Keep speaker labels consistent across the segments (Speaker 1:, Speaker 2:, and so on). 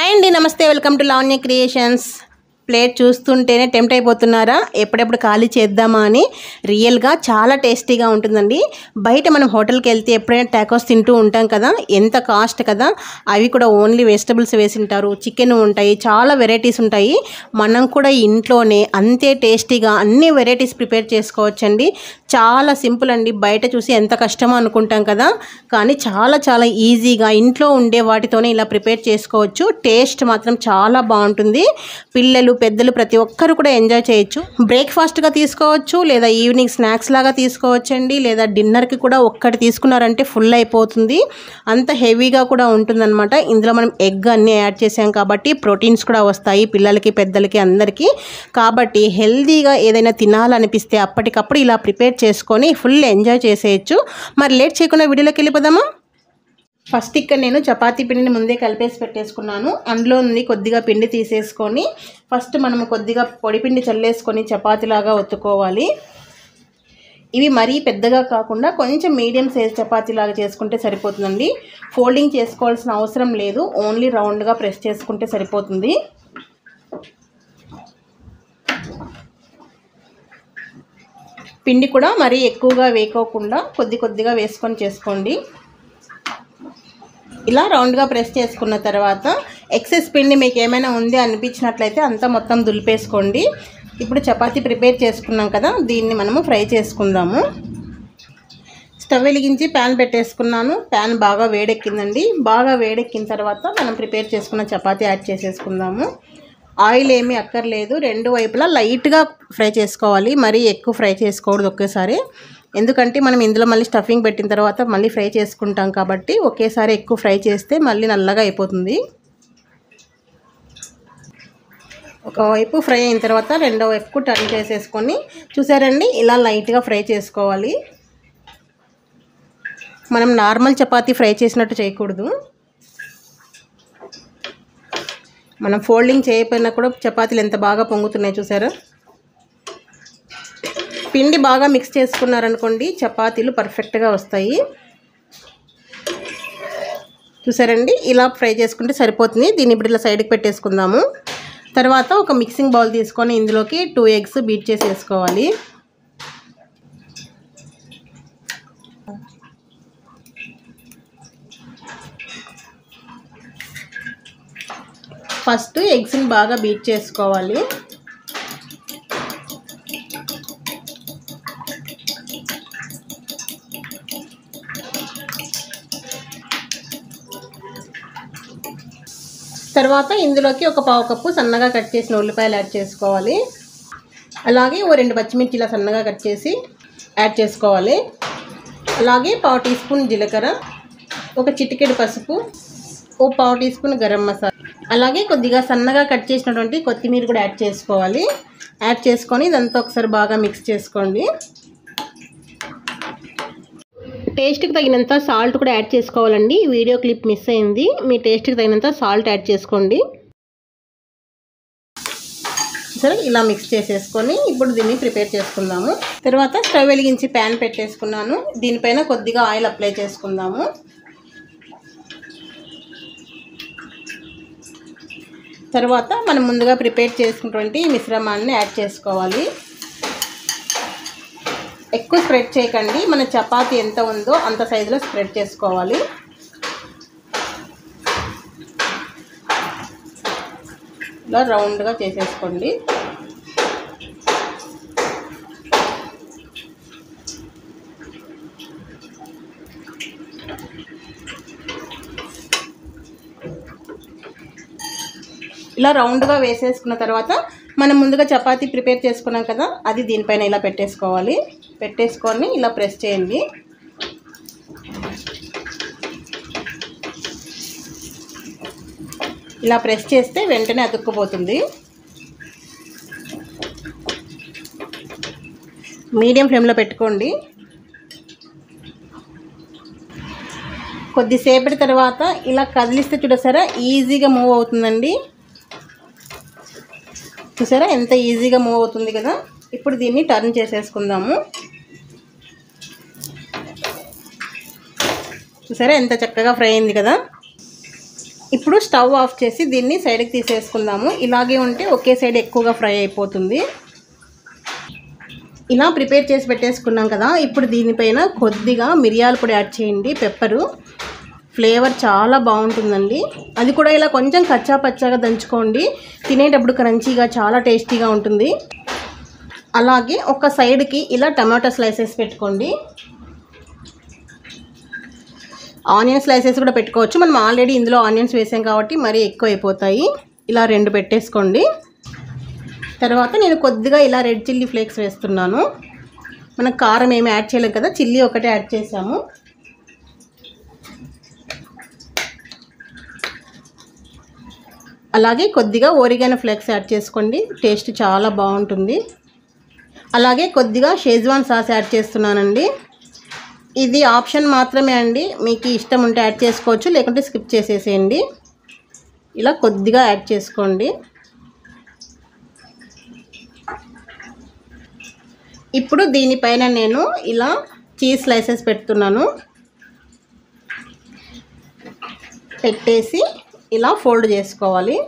Speaker 1: hi అండి నమస్తే welcome to Lavanya creations plate చూస్తుంటేనే టెంప్ట్ అయిపోతున్నారా ఎప్పుడెప్పుడు ఖాళీ చేద్దామా అని రియల్గా చాలా టేస్టీగా ఉంటుందండి బయట మనం హోటల్కి వెళ్తే ఎప్పుడైనా టాకోస్ తింటూ ఉంటాం కదా ఎంత కాస్ట్ కదా అవి కూడా ఓన్లీ వెజిటబుల్స్ వేసింటారు చికెన్ ఉంటాయి చాలా వెరైటీస్ ఉంటాయి మనం కూడా ఇంట్లోనే అంతే టేస్టీగా అన్ని వెరైటీస్ ప్రిపేర్ చేసుకోవచ్చండి చాలా సింపుల్ అండి బయట చూసి ఎంత కష్టమో అనుకుంటాం కదా కానీ చాలా చాలా ఈజీగా ఇంట్లో ఉండే వాటితోనే ఇలా ప్రిపేర్ చేసుకోవచ్చు టేస్ట్ మాత్రం చాలా బాగుంటుంది పిల్లలు పెద్దలు ప్రతి ఒక్కరు కూడా ఎంజాయ్ చేయొచ్చు బ్రేక్ఫాస్ట్గా తీసుకోవచ్చు లేదా ఈవినింగ్ స్నాక్స్ లాగా తీసుకోవచ్చండి లేదా డిన్నర్కి కూడా ఒక్కటి తీసుకున్నారంటే ఫుల్ అయిపోతుంది అంత హెవీగా కూడా ఉంటుందన్నమాట ఇందులో మనం ఎగ్ అన్నీ యాడ్ చేసాం కాబట్టి ప్రోటీన్స్ కూడా వస్తాయి పిల్లలకి పెద్దలకి అందరికీ కాబట్టి హెల్తీగా ఏదైనా తినాలనిపిస్తే అప్పటికప్పుడు ఇలా ప్రిపేర్ చేసుకొని ఫుల్ ఎంజాయ్ చేసేయచ్చు మరి లేట్ చేయకుండా వీడియోలోకి వెళ్ళిపోదామా ఫస్ట్ ఇక్కడ నేను చపాతీ పిండిని ముందే కలిపేసి పెట్టేసుకున్నాను అందులో నుండి కొద్దిగా పిండి తీసేసుకొని ఫస్ట్ మనము కొద్దిగా పొడి పిండి చల్లేసుకొని చపాతీలాగా ఒత్తుకోవాలి ఇవి మరీ పెద్దగా కాకుండా కొంచెం మీడియం సైజ్ చపాతీలాగా చేసుకుంటే సరిపోతుందండి ఫోల్డింగ్ చేసుకోవాల్సిన అవసరం లేదు ఓన్లీ రౌండ్గా ప్రెస్ చేసుకుంటే సరిపోతుంది పిండి కూడా మరీ ఎక్కువగా వేయకోకుండా కొద్ది కొద్దిగా వేసుకొని చేసుకోండి ఇలా రౌండ్గా ప్రెస్ చేసుకున్న తర్వాత ఎక్సెస్ పిండి మీకు ఏమైనా ఉంది అనిపించినట్లయితే అంతా మొత్తం దులిపేసుకోండి ఇప్పుడు చపాతీ ప్రిపేర్ చేసుకున్నాం కదా దీన్ని మనము ఫ్రై చేసుకుందాము స్టవ్ వెలిగించి ప్యాన్ పెట్టేసుకున్నాను ప్యాన్ బాగా వేడెక్కిందండి బాగా వేడెక్కిన తర్వాత మనం ప్రిపేర్ చేసుకున్న చపాతీ యాడ్ చేసేసుకుందాము ఆయిల్ ఏమీ అక్కర్లేదు రెండు వైపులా లైట్గా ఫ్రై చేసుకోవాలి మరీ ఎక్కువ ఫ్రై చేసుకోకూడదు ఒకేసారి ఎందుకంటే మనం ఇందులో మళ్ళీ స్టఫింగ్ పెట్టిన తర్వాత మళ్ళీ ఫ్రై చేసుకుంటాం కాబట్టి ఒకేసారి ఎక్కువ ఫ్రై చేస్తే మళ్ళీ నల్లగా అయిపోతుంది ఒకవైపు ఫ్రై అయిన తర్వాత రెండో వైపుకు టర్న్ చేసేసుకొని చూసారండి ఇలా లైట్గా ఫ్రై చేసుకోవాలి మనం నార్మల్ చపాతీ ఫ్రై చేసినట్టు చేయకూడదు మనం ఫోల్డింగ్ చేయకపోయినా కూడా చపాతీలు ఎంత బాగా పొంగుతున్నాయి చూసారా పిండి బాగా మిక్స్ చేసుకున్నారనుకోండి చపాతీలు పర్ఫెక్ట్గా వస్తాయి చూసారండి ఇలా ఫ్రై చేసుకుంటే సరిపోతుంది దీన్ని ఇప్పుడు ఇలా సైడ్కి పెట్టేసుకుందాము తర్వాత ఒక మిక్సింగ్ బౌల్ తీసుకొని ఇందులోకి టూ ఎగ్స్ బీట్ చేసి వేసుకోవాలి ఫస్ట్ ఎగ్స్ని బాగా బీట్ చేసుకోవాలి తర్వాత ఇందులోకి ఒక పావు కప్పు సన్నగా కట్ చేసిన ఉల్లిపాయలు యాడ్ చేసుకోవాలి అలాగే ఓ రెండు పచ్చిమిర్చి ఇలా సన్నగా కట్ చేసి యాడ్ చేసుకోవాలి అలాగే పావు టీ స్పూన్ జీలకర్ర ఒక చిటికెడు పసుపు ఓ పావు టీ స్పూన్ గరం మసాలా అలాగే కొద్దిగా సన్నగా కట్ చేసినటువంటి కొత్తిమీర కూడా యాడ్ చేసుకోవాలి యాడ్ చేసుకొని ఇదంతా ఒకసారి బాగా మిక్స్ చేసుకోండి టేస్ట్కి తగినంత సాల్ట్ కూడా యాడ్ చేసుకోవాలండి వీడియో క్లిప్ మిస్ అయింది మీ టేస్ట్కి తగినంత సాల్ట్ యాడ్ చేసుకోండి సరే ఇలా మిక్స్ చేసేసుకొని ఇప్పుడు దీన్ని ప్రిపేర్ చేసుకుందాము తర్వాత స్టవ్ వెలిగించి ప్యాన్ పెట్టేసుకున్నాను దీనిపైన కొద్దిగా ఆయిల్ అప్లై చేసుకుందాము తర్వాత మనం ముందుగా ప్రిపేర్ చేసుకున్నటువంటి మిశ్రమాన్ని యాడ్ చేసుకోవాలి ఎక్కువ స్ప్రెడ్ చేయకండి మన చపాతీ ఎంత ఉందో అంత సైజులో స్ప్రెడ్ చేసుకోవాలి ఇలా రౌండ్గా చేసేసుకోండి ఇలా రౌండ్గా వేసేసుకున్న తర్వాత మనం ముందుగా చపాతీ ప్రిపేర్ చేసుకున్నాం కదా అది దీనిపైన ఇలా పెట్టేసుకోవాలి పెట్టేసుకొని ఇలా ప్రెస్ చేయండి ఇలా ప్రెస్ చేస్తే వెంటనే అతుక్కుపోతుంది మీడియం ఫ్లేమ్లో పెట్టుకోండి కొద్దిసేపటి తర్వాత ఇలా కదిలిస్తే చూడసారా ఈజీగా మూవ్ అవుతుందండి చూసారా ఎంత ఈజీగా మూవ్ అవుతుంది కదా ఇప్పుడు దీన్ని టర్న్ చేసేసుకుందాము చూసారా ఎంత చక్కగా ఫ్రై అయింది కదా ఇప్పుడు స్టవ్ ఆఫ్ చేసి దీన్ని సైడ్కి తీసేసుకుందాము ఇలాగే ఉంటే ఒకే సైడ్ ఎక్కువగా ఫ్రై అయిపోతుంది ఇలా ప్రిపేర్ చేసి పెట్టేసుకున్నాం కదా ఇప్పుడు దీనిపైన కొద్దిగా మిరియాల పొడి యాడ్ చేయండి పెప్పరు ఫ్లేవర్ చాలా బాగుంటుందండి అది కూడా ఇలా కొంచెం కచ్చా పచ్చాగా దంచుకోండి తినేటప్పుడు క్రంచీగా చాలా టేస్టీగా ఉంటుంది అలాగే ఒక సైడ్కి ఇలా టమాటో స్లైసెస్ పెట్టుకోండి ఆనియన్ స్లైసెస్ కూడా పెట్టుకోవచ్చు మనం ఆల్రెడీ ఇందులో ఆనియన్స్ వేసాం కాబట్టి మరీ ఎక్కువ అయిపోతాయి ఇలా రెండు పెట్టేసుకోండి తర్వాత నేను కొద్దిగా ఇలా రెడ్ చిల్లీ ఫ్లేక్స్ వేస్తున్నాను మనం కారం ఏమి యాడ్ చేయలేం కదా చిల్లీ ఒకటే యాడ్ చేసాము అలాగే కొద్దిగా ఓరిగానో ఫ్లేక్స్ యాడ్ చేసుకోండి టేస్ట్ చాలా బాగుంటుంది అలాగే కొద్దిగా షేజ్వాన్ సాస్ యాడ్ చేస్తున్నానండి ఇది ఆప్షన్ మాత్రమే అండి మీకు ఇష్టం ఉంటే యాడ్ చేసుకోవచ్చు లేకుంటే స్కిప్ చేసేసేయండి ఇలా కొద్దిగా యాడ్ చేసుకోండి ఇప్పుడు దీనిపైన నేను ఇలా చీజ్ స్లైసెస్ పెడుతున్నాను పెట్టేసి ఇలా ఫోల్డ్ చేసుకోవాలి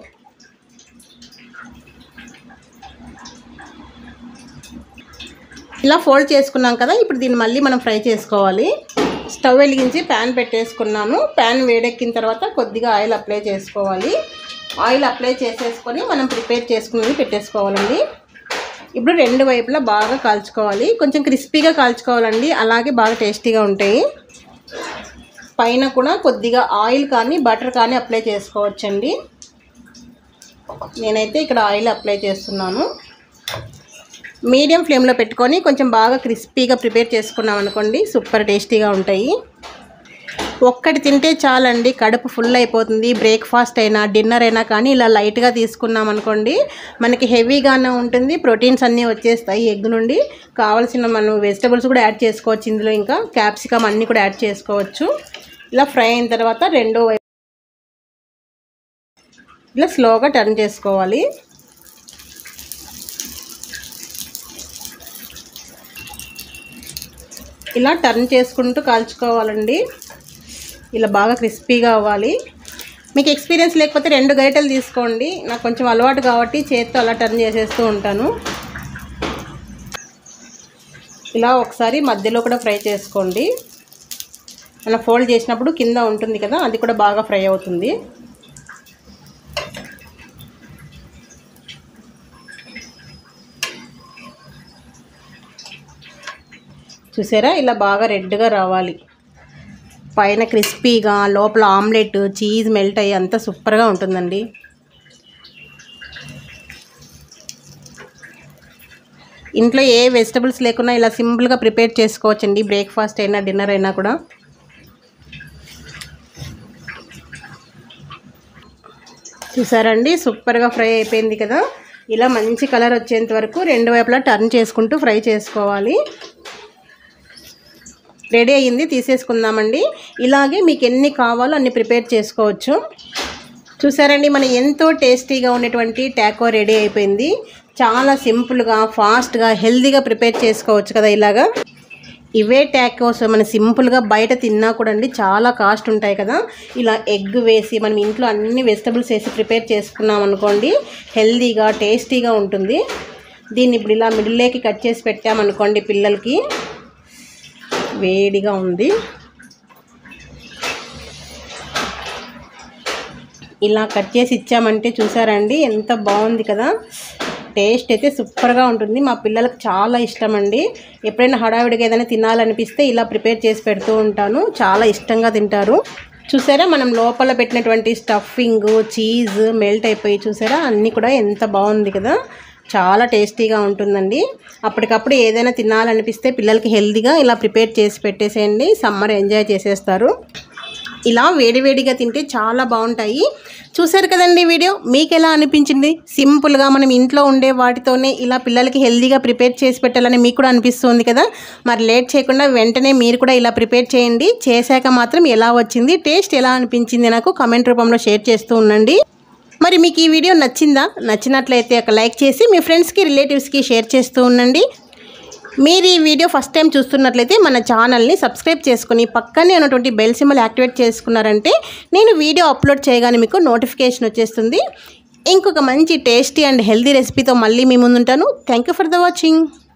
Speaker 1: ఇలా ఫోల్డ్ చేసుకున్నాం కదా ఇప్పుడు దీన్ని మళ్ళీ మనం ఫ్రై చేసుకోవాలి స్టవ్ వెలిగించి ప్యాన్ పెట్టేసుకున్నాను ప్యాన్ వేడెక్కిన తర్వాత కొద్దిగా ఆయిల్ అప్లై చేసుకోవాలి ఆయిల్ అప్లై చేసేసుకొని మనం ప్రిపేర్ చేసుకున్నది పెట్టేసుకోవాలండి ఇప్పుడు రెండు వైపులా బాగా కాల్చుకోవాలి కొంచెం క్రిస్పీగా కాల్చుకోవాలండి అలాగే బాగా టేస్టీగా ఉంటాయి పైన కూడా కొద్దిగా ఆయిల్ కానీ బటర్ కానీ అప్లై చేసుకోవచ్చండి నేనైతే ఇక్కడ ఆయిల్ అప్లై చేస్తున్నాను మీడియం ఫ్లేమ్లో పెట్టుకొని కొంచెం బాగా క్రిస్పీగా ప్రిపేర్ చేసుకున్నాం అనుకోండి సూపర్ టేస్టీగా ఉంటాయి ఒక్కటి తింటే చాలండి కడుపు ఫుల్ అయిపోతుంది బ్రేక్ఫాస్ట్ అయినా డిన్నర్ అయినా కానీ ఇలా లైట్గా తీసుకున్నాం అనుకోండి మనకి హెవీగానే ఉంటుంది ప్రోటీన్స్ అన్నీ వచ్చేస్తాయి ఎగ్ నుండి కావాల్సిన మనం వెజిటబుల్స్ కూడా యాడ్ చేసుకోవచ్చు ఇందులో ఇంకా క్యాప్సికమ్ అన్నీ కూడా యాడ్ చేసుకోవచ్చు ఇలా ఫ్రై అయిన తర్వాత రెండో వైపు ఇలా స్లోగా టర్న్ చేసుకోవాలి ఇలా టర్న్ చేసుకుంటూ కాల్చుకోవాలండి ఇలా బాగా క్రిస్పీగా అవ్వాలి మీకు ఎక్స్పీరియన్స్ లేకపోతే రెండు గరిటెలు తీసుకోండి నాకు కొంచెం అలవాటు కాబట్టి చేత్తో అలా టర్న్ చేసేస్తూ ఉంటాను ఇలా ఒకసారి మధ్యలో కూడా ఫ్రై చేసుకోండి మనం ఫోల్డ్ చేసినప్పుడు కింద ఉంటుంది కదా అది కూడా బాగా ఫ్రై అవుతుంది చూసారా ఇలా బాగా రెడ్గా రావాలి పైన క్రిస్పీగా లోపల ఆమ్లెట్ చీజ్ మెల్ట్ అయ్యి అంతా సూపర్గా ఉంటుందండి ఇంట్లో ఏ వెజిటబుల్స్ లేకున్నా ఇలా సింపుల్గా ప్రిపేర్ చేసుకోవచ్చండి బ్రేక్ఫాస్ట్ అయినా డిన్నర్ అయినా కూడా చూసారండి సూపర్గా ఫ్రై అయిపోయింది కదా ఇలా మంచి కలర్ వచ్చేంత వరకు రెండు వైపులా టర్న్ చేసుకుంటూ ఫ్రై చేసుకోవాలి రెడీ అయ్యింది తీసేసుకుందామండి ఇలాగే మీకు ఎన్ని కావాలో అన్ని ప్రిపేర్ చేసుకోవచ్చు చూసారండి మన ఎంతో టేస్టీగా ఉన్నటువంటి టాకో రెడీ అయిపోయింది చాలా సింపుల్గా ఫాస్ట్గా హెల్తీగా ప్రిపేర్ చేసుకోవచ్చు కదా ఇలాగా ఇవే టాకోస్ మన సింపుల్గా బయట తిన్నా కూడా అండి చాలా కాస్ట్ ఉంటాయి కదా ఇలా ఎగ్ వేసి మనం ఇంట్లో అన్ని వెజిటబుల్స్ వేసి ప్రిపేర్ చేసుకున్నాం అనుకోండి హెల్తీగా టేస్టీగా ఉంటుంది దీన్ని ఇప్పుడు ఇలా మిడిల్లోకి కట్ చేసి పెట్టామనుకోండి పిల్లలకి వేడిగా ఉంది ఇలా కట్ చేసి ఇచ్చామంటే చూసారండి ఎంత బాగుంది కదా టేస్ట్ అయితే సూపర్గా ఉంటుంది మా పిల్లలకు చాలా ఇష్టం అండి ఎప్పుడైనా హడావిడిగా ఏదైనా తినాలనిపిస్తే ఇలా ప్రిపేర్ చేసి పెడుతూ ఉంటాను చాలా ఇష్టంగా తింటారు చూసారా మనం లోపల పెట్టినటువంటి స్టఫింగ్ చీజ్ మెల్ట్ అయిపోయి చూసారా అన్నీ కూడా ఎంత బాగుంది కదా చాలా టేస్టీగా ఉంటుందండి అప్పటికప్పుడు ఏదైనా తినాలనిపిస్తే పిల్లలకి హెల్తీగా ఇలా ప్రిపేర్ చేసి పెట్టేసేయండి సమ్మర్ ఎంజాయ్ చేసేస్తారు ఇలా వేడివేడిగా తింటే చాలా బాగుంటాయి చూసారు కదండి వీడియో మీకు ఎలా అనిపించింది సింపుల్గా మనం ఇంట్లో ఉండే వాటితోనే ఇలా పిల్లలకి హెల్తీగా ప్రిపేర్ చేసి పెట్టాలని మీకు కూడా అనిపిస్తుంది కదా మరి లేట్ చేయకుండా వెంటనే మీరు కూడా ఇలా ప్రిపేర్ చేయండి చేశాక మాత్రం ఎలా వచ్చింది టేస్ట్ ఎలా అనిపించింది నాకు కమెంట్ రూపంలో షేర్ చేస్తూ ఉండండి మరి మీకు ఈ వీడియో నచ్చిందా నచ్చినట్లయితే ఒక లైక్ చేసి మీ ఫ్రెండ్స్కి రిలేటివ్స్కి షేర్ చేస్తూ ఉండండి మీరు ఈ వీడియో ఫస్ట్ టైం చూస్తున్నట్లయితే మన ఛానల్ని సబ్స్క్రైబ్ చేసుకుని పక్కనే ఉన్నటువంటి బెల్ సింబల్ యాక్టివేట్ చేసుకున్నారంటే నేను వీడియో అప్లోడ్ చేయగానే మీకు నోటిఫికేషన్ వచ్చేస్తుంది ఇంకొక మంచి టేస్టీ అండ్ హెల్తీ రెసిపీతో మళ్ళీ మీ ముందుంటాను thank you for the watching